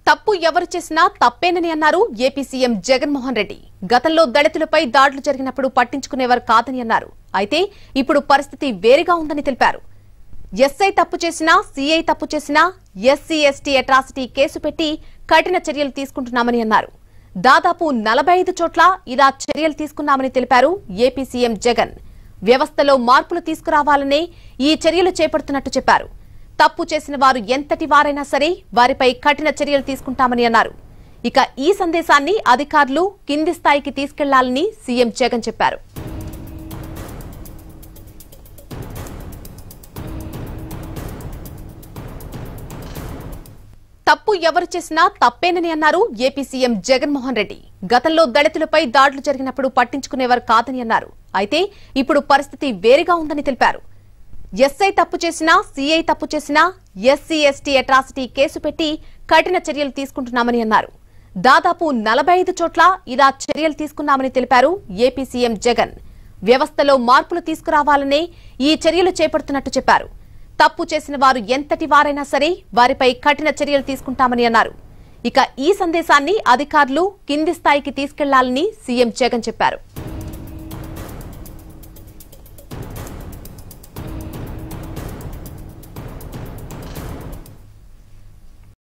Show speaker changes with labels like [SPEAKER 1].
[SPEAKER 1] తప్పు ఎవరు చేసినా తప్పేనని అన్నారు ఏపీ సీఎం జగన్మోహన్ రెడ్డి గతంలో దళితులపై దాడులు జరిగినప్పుడు పట్టించుకునేవారు కాదని అన్నారు అయితే ఇప్పుడు పరిస్థితి వేరుగా ఉందని తెలిపారు ఎస్ఐ తప్పు చేసినా సీఐ తప్పు చేసినా ఎస్సీ ఎస్టీ అట్రాసిటీ కేసు పెట్టి కఠిన చర్యలు తీసుకుంటున్నామని అన్నారు దాదాపు నలభై ఐదు చోట్ల ఇలా చర్యలు తీసుకున్నామని తెలిపారు ఏపీ సీఎం జగన్ వ్యవస్థలో మార్పులు తీసుకురావాలనే ఈ చర్యలు చేపడుతున్నట్టు చెప్పారు తప్పు చేసిన వారు ఎంతటి వారైనా సరే వారిపై కఠిన చర్యలు తీసుకుంటామని అన్నారు ఇక ఈ సందేశాన్ని అధికారులు కింది స్థాయికి తీసుకెళ్లాలని సీఎం జగన్ చెప్పారు తప్పు ఎవరు చేసినా తప్పేనని అన్నారు ఏపీ సీఎం జగన్మోహన్ రెడ్డి గతంలో దళితులపై దాడులు జరిగినప్పుడు పట్టించుకునేవారు కాదని అన్నారు అయితే ఇప్పుడు పరిస్థితి వేరుగా ఉందని తెలిపారు ఎస్ఐ తప్పు చేసినా సీఐ తప్పు చేసినా ఎస్సీ ఎస్టీ అట్రాసిటీ కేసు పెట్టి కఠిన చర్యలు తీసుకుంటున్నామని అన్నారు దాదాపు నలభై ఐదు చోట్ల ఇలా చర్యలు తీసుకున్నామని తెలిపారు ఏపీ సీఎం జగన్ వ్యవస్థలో మార్పులు తీసుకురావాలనే ఈ చర్యలు చేపడుతున్నట్టు చెప్పారు తప్పు చేసిన వారు ఎంతటి వారైనా సరే వారిపై కఠిన చర్యలు తీసుకుంటామని అన్నారు ఇక ఈ సందేశాన్ని అధికారులు కింది స్థాయికి తీసుకెళ్లాలని సీఎం జగన్ చెప్పారు